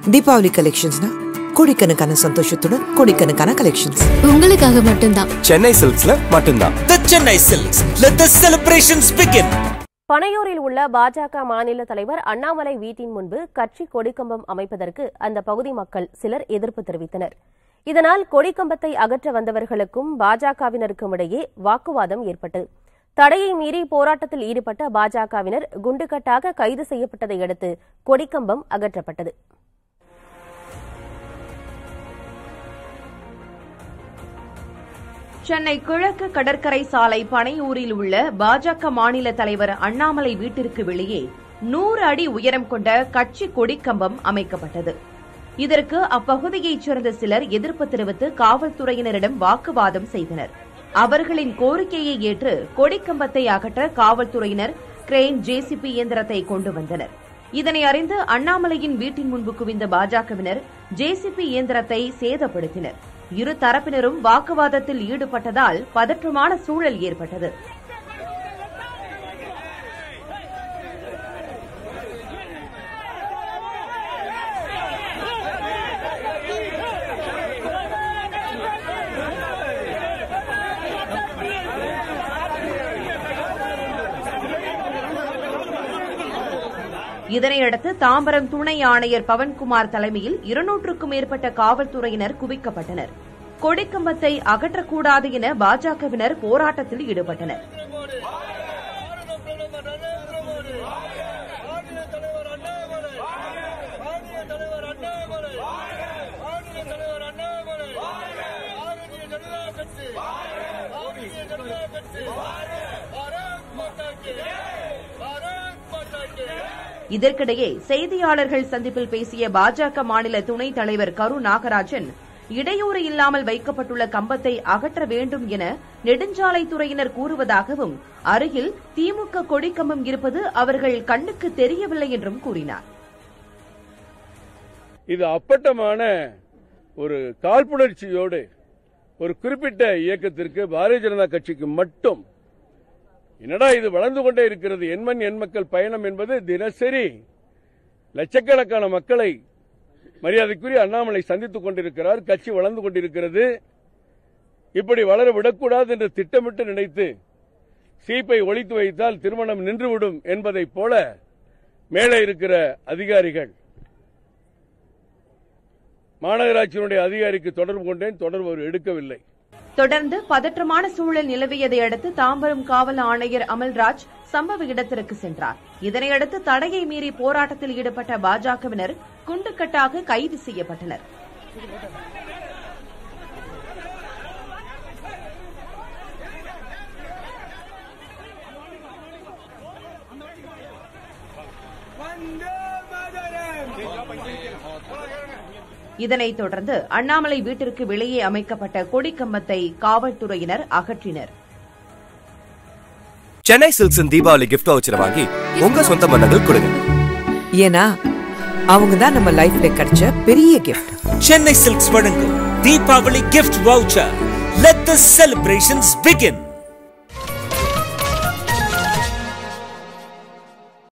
தீபாவளி கலெக்ஷன்ஸ்னா கோடிக்கணக்கான சந்தோஷத்துடன் கோடிக்கணக்கான கலெக்ஷன்ஸ் உங்களுக்காக மட்டும்தான் சென்னை சில்க்ஸ்ல மட்டும்தான் The Chennai Silks. Let the celebrations begin. பனையூரில் உள்ள பாஜக மாநில தலைவர் அண்ணாமலை வீட்டின் முன்பு கட்சி கொடிக்கம்பம் அமைப்பதற்கு அந்த பகுதி மக்கள் சிலர் எதிர்ப்பு தெரிவித்தனர் இதனால் கொடிக்கம்பத்தை அகற்ற வந்தவர்களுக்கும் பாஜகவினருக்கும் இடையே வாக்குவாதம் ஏற்பட்டது தடையை மீறி போராட்டத்தில் ஈடுபட்ட பாஜகவினர் குண்டுகட்டாக கைது செய்யப்பட்டதை அடுத்து கொடிக்கம்பம் அகற்றப்பட்டது சென்னை கிழக்கு கடற்கரை சாலை பனையூரில் உள்ள பாஜக மாநில தலைவர் அண்ணாமலை வீட்டிற்கு வெளியே நூறு அடி உயரம் கொண்ட கட்சி கொடிக்கம்பம் அமைக்கப்பட்டது இதற்கு அப்பகுதியைச் சேர்ந்த சிலர் எதிர்ப்பு தெரிவித்து காவல்துறையினரிடம் வாக்குவாதம் செய்தனர் அவர்களின் கோரிக்கையை ஏற்று கொடிக்கம்பத்தை அகற்ற காவல்துறையினர் கிரெயின் ஜேசிபி இயந்திரத்தை கொண்டு வந்தனர் இதனை அறிந்து அண்ணாமலையின் வீட்டின் முன்பு குவிந்த பாஜகவினர் ஜேசிபி இயந்திரத்தை சேதப்படுத்தினர் இரு தரப்பினரும் வாக்குவாதத்தில் ஈடுபட்டதால் பதற்றமான சூழல் ஏற்பட்டது இதனையடுத்து தாம்பரம் துணை ஆணையர் பவன்குமார் தலைமையில் இருநூற்றுக்கும் மேற்பட்ட காவல்துறையினர் குவிக்கப்பட்டனர் கொடிக்கம்பத்தை அகற்றக்கூடாது என பாஜகவினர் போராட்டத்தில் ஈடுபட்டனர் இதற்கிடையே செய்தியாளர்கள் சந்திப்பில் பேசிய பாஜக மாநில துணைத் தலைவர் கரு நாகராஜன் இடையூறு இல்லாமல் வைக்கப்பட்டுள்ள கம்பத்தை அகற்ற வேண்டும் என நெடுஞ்சாலைத்துறையினர் கூறுவதாகவும் அருகில் திமுக கொடிக்கம்பம் இருப்பது அவர்கள் கண்ணுக்கு தெரியவில்லை என்றும் கூறினார் இது அப்பட்டமான ஒரு காழ்ப்புணர்ச்சியோடு ஒரு குறிப்பிட்ட இயக்கத்திற்கு பாரதிய ஜனதா கட்சிக்கு மட்டும் என்னடா இது வளர்ந்து கொண்டே இருக்கிறது எண்மண் எண் மக்கள் பயணம் என்பது தினசரி லட்சக்கணக்கான மக்களை மரியாதைக்குரிய அண்ணாமலை சந்தித்துக் கொண்டிருக்கிறார் கட்சி வளர்ந்து கொண்டிருக்கிறது இப்படி வளர விடக்கூடாது என்று திட்டமிட்டு நினைத்து சீப்பை ஒழித்து வைத்தால் திருமணம் நின்றுவிடும் என்பதைப் போல மேலே இருக்கிற அதிகாரிகள் மாநகராட்சியினுடைய அதிகாரிக்கு தொடர்பு கொண்டேன் தொடர்பு அவர் எடுக்கவில்லை தொடர்ந்து பதற்றமான சூழல் நிலவியதை அடுத்து தாம்பரம் காவல் ஆணையர் அமல்ராஜ் சம்பவ இடத்திற்கு சென்றார் இதனையடுத்து தடையை மீறி போராட்டத்தில் ஈடுபட்ட பாஜகவினர் குண்டுக்கட்டாக கைது செய்யப்பட்டனர் இதனைத் தொடர்ந்து அண்ணாமலை வீட்டிற்கு வெளியே அமைக்கப்பட்ட கொடிக்கம்பத்தை காவல்துறையினர் அகற்றினர் சென்னை சில்க்ஸின் தீபாவளி கிஃப்ட் வவுச்சரை வாங்கி உங்க சொந்த பந்தங்கள் கொடுங்க ஏன்னா அவங்க தான் நம்ம லைஃப்ல கிடைச்ச பெரிய கிஃப்ட் Chennai Silks வழங்கும் Deepavali gift voucher. Let the celebrations begin.